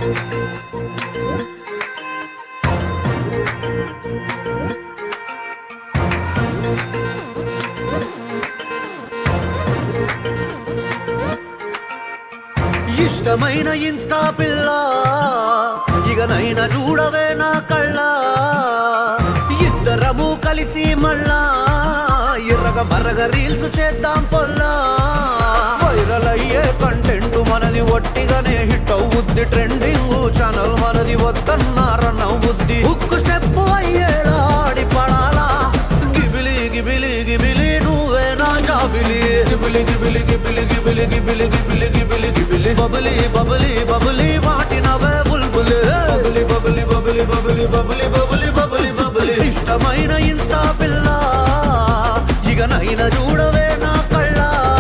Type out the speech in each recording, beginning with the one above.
ఇష్టమైన ఇన్స్టా పిల్ల ఇకనైనా చూడవే నా కళ్ళ ఇద్దరము కలిసి మళ్ళా ఎర్రగ మర్రగ రీల్స్ చేద్దాం పొల్లా వైరల్ అయ్యే కంటెంట్ మనది ఒట్టిగానే హిట్ అవుద్ది ట్రెండింగ్ ఛానల్ మనది వద్దన్నార నవ్వుద్ది ఉక్కు స్టెప్ అయ్యేలా ఆడి పడాలా గిబిలి గిబిలి గిబిలి నువ్వే నా జాబిలి గిబిలి గిబిలి గిబిలి గిబిలి గిబిలి గిబిలి గిబిలి గిబిలి బబులి బబులి బబులి వాటినవే బుల్బులి బబులి బబులి బబులి బబులి బబులి బబులి బబులి బబులి ఇష్టమైన ఇన్స్టా పిల్ల ఇకనైనా చూడవే నా కళ్ళ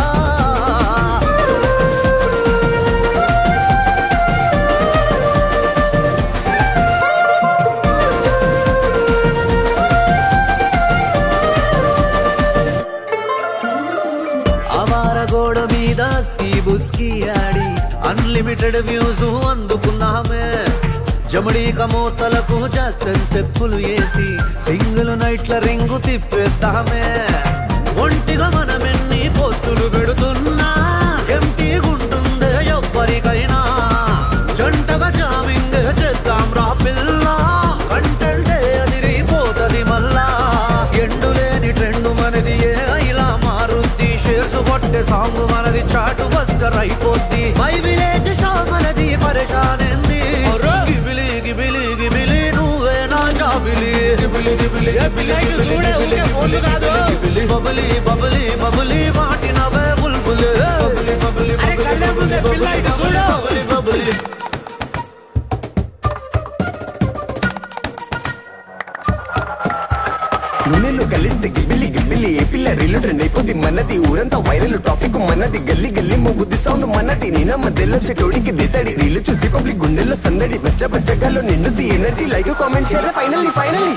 అవార గోడ మీద స్కీ బుస్కీ ఆడి అన్లిమిటెడ్ వ్యూస్ అందుకున్నామే జమడీక మూతలకు జాక్సన్ స్టెప్పులు వేసి సింగిల్ నైట్ల రింగు తిప్పేద్దామే ఒంటిగా మనమెన్ని పోస్టులు పెడుతున్నా ఎంటీ గుంటుందే ఎవ్వరికైనా జంటగా జామింగ్ చేద్దాం రా పిల్ల కంటెంటే అదిరిపోతది మళ్ళా ఎండు లేని ట్రెండ్ మనది ఏ ఇలా మారుద్ది షేర్స్ కొట్టే సాంగ్ మనది చాటు బస్టర్ అయిపోద్ది మై విలేజ్ షో మనది పరేషానేంది గిబిలి గిబిలి గిబిలి నువ్వే నా జాబిలి గిబిలి గిబిలి గిబిలి గిబిలి గిబిలి గిబిలి బబులి బబులి బబులి వాటినవే బుల్బులి బబులి బబులి బబులి బబులి బబులి బబులి బబులి నున్నెలు కలిస్తే గిబిలి గిబిలి ఏ పిల్ల రీలు ట్రెండ్ అయిపోద్ది మనది ఊరంతా వైరల్ టాపిక్ మనది గల్లి గల్లి ముగ్గుద్ది సౌండ్ మనది నేన మధ్యలో చెటోడికి దితడి రీలు చూసి పబ్లిక్ గుండెల్లో సందడి బచ్చ బచ్చగాల్లో నిండుది energy like comment share finally finally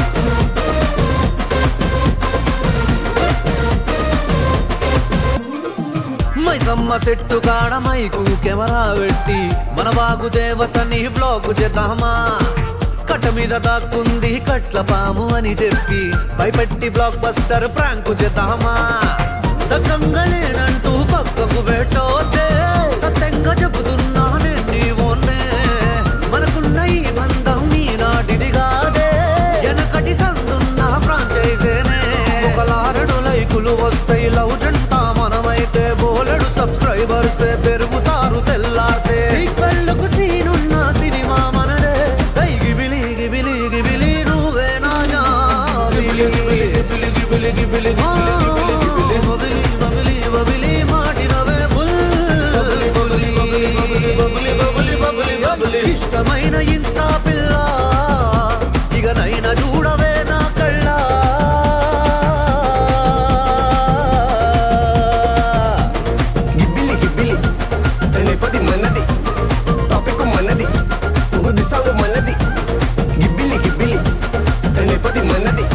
Maisamma సెట్టు కాడ మైకు కెమెరా పెట్టి మన బాగు దేవతని వ్లాగ్ చేద్దామా కట్ట మీద దాక్కుంది కట్ల పాము అని చెప్పి భయపెట్టి బ్లాక్ బస్టర్ ప్రాంకు చేద్దామా సకంగా లేనంటూ పక్కకు పెట్టోతే సత్యంగా చెబుతున్నా నేను నీవోనే మనకున్న ఈ బంధం నీ నాటిది కాదే వెనకటి సందున్న ఫ్రాంచైజేనే ఒకలారడు లైకులు వస్తాయి లవ్ జంట మనమైతే బోలెడు సబ్స్క్రైబర్స్ పెరుగుతారు తెల్లారితే కళ్ళకు సీనున్న సినిమా మనదే దై గిబిలి గిబిలి గిబిలి నువ్వే నా గిబిలి గిబిలి గిబిలి గిబిలి గిబిలి గిబిలి బబిలి బబిలి బబిలి మాటినవే బుల్ బబిలి బబిలి బబిలి బబిలి బబిలి బబిలి బబిలి ఇష్టమైన ఇన్స్టా పిల్ల ఇకనైనా చూడవే నా కళ్ళ గిబ్బిలి గిబ్బిలి ట్రెండ్ అయిపోద్ది మనది టాపిక్ మనది గుద్ది సాంగ్ మనది గిబ్బిలి గిబ్బిలి ట్రెండ్ అయిపోద్ది మనది